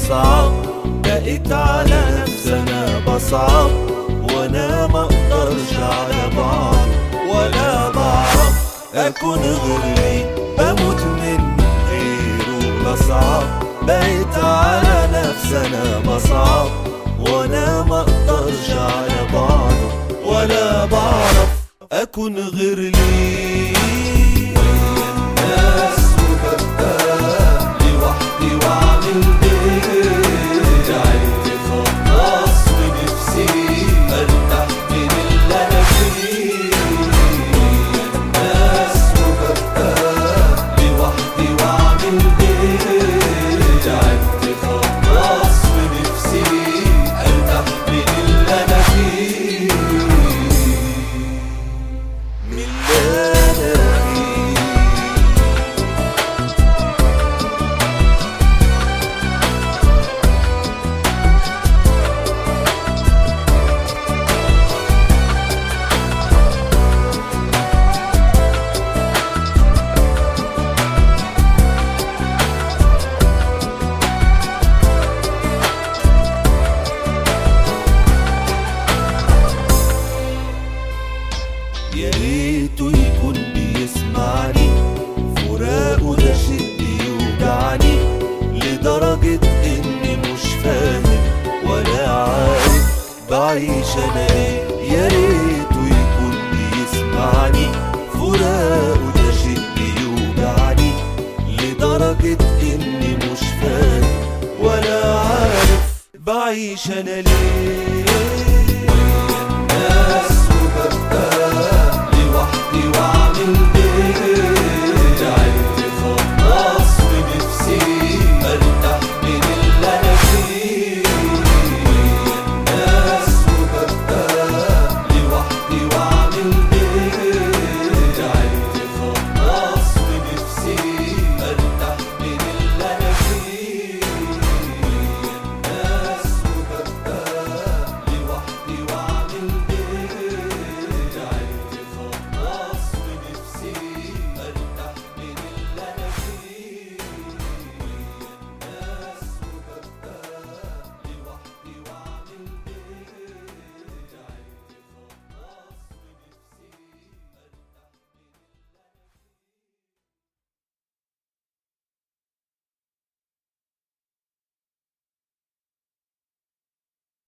اصعب بقيت على نفسي انا بصعب وانا ما اقدرش على بعض ولا بعرف اكون غيري بموت من غيره لا صعب بقيت على نفسي انا بصعب وانا ما اقدرش على بعض ولا بعرف اكون غير ليه ويا الناس وببقى لوحدي واعمل ايه تعبت خلاص ونفسي ارتاح من اللي انا فيه ويا الناس وببقى لوحدي واعمل ايه تعبت خلاص ونفسي ارتاح من اللي انا فيه من اللي انا فيه يا ريته يكون بيسمعني فراقه ده شيء بيوجعني لدرجة إني مش فاهم ولا عارف بعيش أنا ليه يا ريته يكون بيسمعني فراقه ده شيء بيوجعني لدرجة إني مش فاهم ولا عارف بعيش أنا ليه